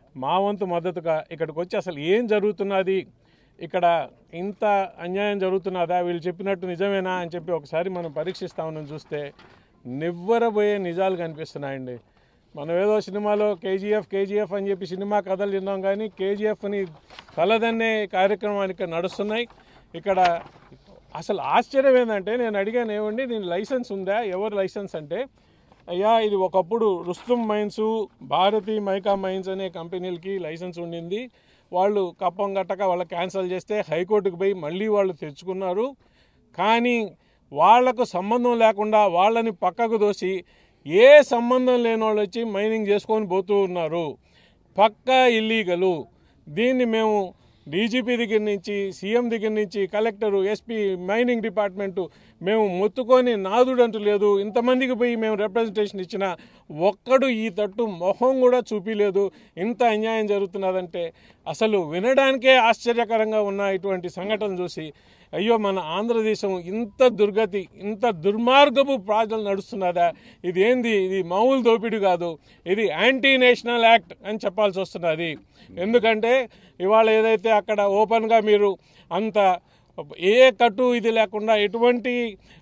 మా వంతు మద్దతుగా ఇక్కడికి వచ్చి అసలు ఏం జరుగుతున్నది ఇక్కడ ఇంత అన్యాయం జరుగుతున్నదా వీళ్ళు చెప్పినట్టు నిజమేనా అని చెప్పి ఒకసారి మనం పరీక్షిస్తామని చూస్తే నివ్వరబోయే నిజాలు కనిపిస్తున్నాయండి మనం ఏదో సినిమాలో కేజీఎఫ్ కేజీఎఫ్ అని చెప్పి సినిమా కథలు విన్నాం కానీ కేజీఎఫ్ని కలదన్నే కార్యక్రమాలు ఇక్కడ నడుస్తున్నాయి ఇక్కడ అసలు ఆశ్చర్యం ఏంటంటే నేను అడిగాను ఏమండి దీని లైసెన్స్ ఉందా ఎవరు లైసెన్స్ అంటే అయ్యా ఇది ఒకప్పుడు Rustum mines Bharathi mica mines అనే కంపెనీలకి లైసెన్స్ ఉండింది వాళ్ళు కప్పం గట్టక వాళ్ళు క్యాన్సిల్ చేస్తే హైకోర్టుకు పోయి మళ్ళీ వాళ్ళు తెచ్చుకున్నారు కానీ వాళ్లకు సంబంధం లేకుండా వాళ్ళని పక్కకు దోసి ఏ సంబంధం లేని వాళ్ళు వచ్చి మైనింగ్ చేసుకొని పోతూ ఉన్నారు పక్కా ఇల్లీగలు దీన్ని మేము డీజీపీ దగ్గర నుంచి సీఎం దగ్గర నుంచి కలెక్టరు ఎస్పీ మైనింగ్ డిపార్ట్మెంటు మేము మొత్తుకొని నాదుడంటూ లేదు ఇంతమందికి పోయి మేము రిప్రజెంటేషన్ ఇచ్చిన ఒక్కడు ఈ తట్టు మొహం కూడా చూపిలేదు ఇంత అన్యాయం జరుగుతున్నదంటే అసలు వినడానికే ఆశ్చర్యకరంగా ఉన్న ఇటువంటి సంఘటన చూసి అయ్యో మన ఆంధ్రదేశం ఇంత దుర్గతి ఇంత దుర్మార్గపు ప్రాజలు నడుస్తున్నదా ఇది ఏంది ఇది మామూలు దోపిడీ కాదు ఇది యాంటీ నేషనల్ యాక్ట్ అని చెప్పాల్సి వస్తున్నది ఎందుకంటే ఇవాళ ఏదైతే అక్కడ ఓపెన్గా మీరు అంత ఏ కట్టు ఇది లేకుండా ఎటువంటి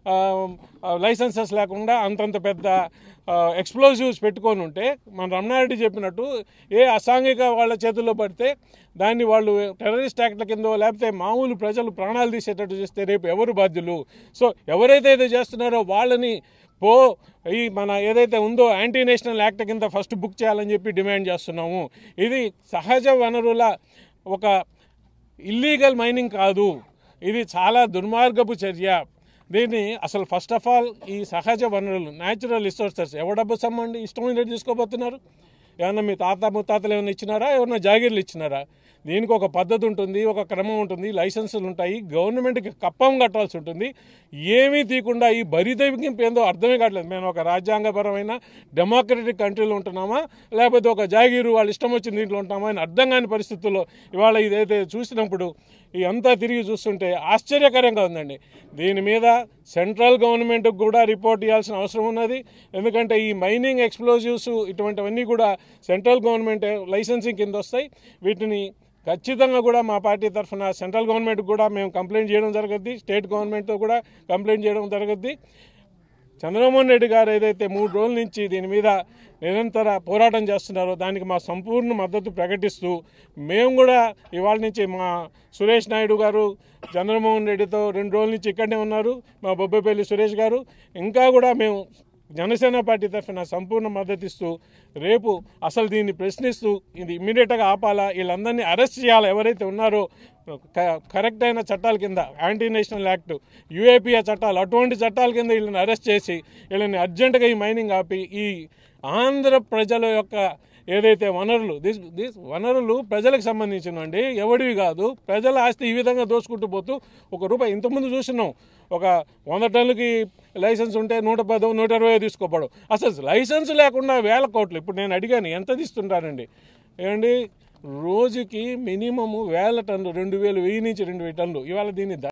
లైసెన్సెస్ లేకుండా అంతంత పెద్ద ఎక్స్ప్లోజివ్స్ పెట్టుకొని ఉంటే మన రమణారెడ్డి చెప్పినట్టు ఏ అసాంఘిక వాళ్ళ చేతుల్లో పడితే దాన్ని వాళ్ళు టెర్రరిస్ట్ యాక్ట్ల కింద లేకపోతే మామూలు ప్రజలు ప్రాణాలు తీసేటట్టు చేస్తే రేపు ఎవరు బాధ్యులు సో ఎవరైతే ఇది చేస్తున్నారో వాళ్ళని పో ఈ మన ఏదైతే ఉందో యాంటీ నేషనల్ యాక్ట్ కింద ఫస్ట్ బుక్ చేయాలని చెప్పి డిమాండ్ చేస్తున్నాము ఇది సహజ వనరుల ఒక ఇల్లీగల్ మైనింగ్ కాదు ఇది చాలా దుర్మార్గపు చర్య దీన్ని అసలు ఫస్ట్ ఆఫ్ ఆల్ ఈ సహజ వనరులు న్యాచురల్ రిసోర్సెస్ ఎవడబ్బు సమ్మండి ఇష్టం ఉన్నట్టు తీసుకోబోతున్నారు ఏమన్నా మీ తాత ముత్తాతలు ఏమైనా ఇచ్చినారా ఏమన్నా జాగీర్లు ఇచ్చినారా దీనికి ఒక పద్ధతి ఉంటుంది ఒక క్రమం ఉంటుంది లైసెన్సులు ఉంటాయి గవర్నమెంట్కి కప్పం కట్టాల్సి ఉంటుంది ఏమీ తీయకుండా ఈ బరిదెవికింపు ఏందో అర్థమే కావట్లేదు మేము ఒక రాజ్యాంగపరమైన డెమోక్రటిక్ కంట్రీలో ఉంటున్నామా లేకపోతే ఒక జాగీరు వాళ్ళు ఇష్టం వచ్చిన దీంట్లో ఉంటామా అని అర్థం కాని పరిస్థితుల్లో ఇవాళ ఇదైతే చూసినప్పుడు ఈ అంతా తిరిగి చూస్తుంటే ఆశ్చర్యకరంగా ఉందండి దీని మీద సెంట్రల్ గవర్నమెంట్కి కూడా రిపోర్ట్ ఇవ్వాల్సిన అవసరం ఉన్నది ఎందుకంటే ఈ మైనింగ్ ఎక్స్ప్లోజివ్స్ ఇటువంటివన్నీ కూడా సెంట్రల్ గవర్నమెంట్ లైసెన్సింగ్ కింద వస్తాయి వీటిని ఖచ్చితంగా కూడా మా పార్టీ తరఫున సెంట్రల్ గవర్నమెంట్కి కూడా మేము కంప్లైంట్ చేయడం జరుగుద్ది స్టేట్ గవర్నమెంట్తో కూడా కంప్లైంట్ చేయడం జరుగుద్ది చంద్రమోహన్ రెడ్డి గారు ఏదైతే మూడు రోజుల నుంచి దీని మీద నిరంతర పోరాటం చేస్తున్నారో దానికి మా సంపూర్ణ మద్దతు ప్రకటిస్తూ మేము కూడా ఇవాళ నుంచి మా సురేష్ నాయుడు గారు చంద్రమోహన్ రెడ్డితో రెండు రోజుల నుంచి ఇక్కడనే ఉన్నారు మా బొబ్బపల్లి సురేష్ గారు ఇంకా కూడా మేము జనసేన పార్టీ తరఫున సంపూర్ణ మద్దతు ఇస్తూ రేపు అసలు దీన్ని ప్రశ్నిస్తూ ఇది ఇమ్మీడియట్గా ఆపాలా వీళ్ళందరినీ అరెస్ట్ చేయాలా ఎవరైతే ఉన్నారో క- కరెక్ట్ అయిన చట్టాల కింద యాంటీ నేషనల్ యాక్ట్ యూఏపీఏ చట్టాలు అటువంటి చట్టాల కింద వీళ్ళని అరెస్ట్ చేసి వీళ్ళని అర్జెంటుగా ఈ మైనింగ్ ఆపి ఈ ఆంధ్ర ప్రజల యొక్క ఏదైతే వనరులు దిస్ దిస్ వనరులు ప్రజలకు సంబంధించినవండి ఎవడివి కాదు ప్రజల ఆస్తి ఈ విధంగా దోచుకుంటూ పోతూ ఒక రూపాయి ఇంతకుముందు చూసినాం ఒక వంద టన్నులకి లైసెన్స్ ఉంటే నూట పదో నూట ఇరవై తీసుకోపడు అసలు లైసెన్స్ లేకుండా వేల కోట్లు ఇప్పుడు నేను అడిగాను ఎంత తీస్తుంటారండి ఏమండి రోజుకి మినిమము వేల టన్నులు రెండు వేలు వెయ్యి నుంచి రెండు వేల టన్నులు ఇవాళ దీన్ని ద-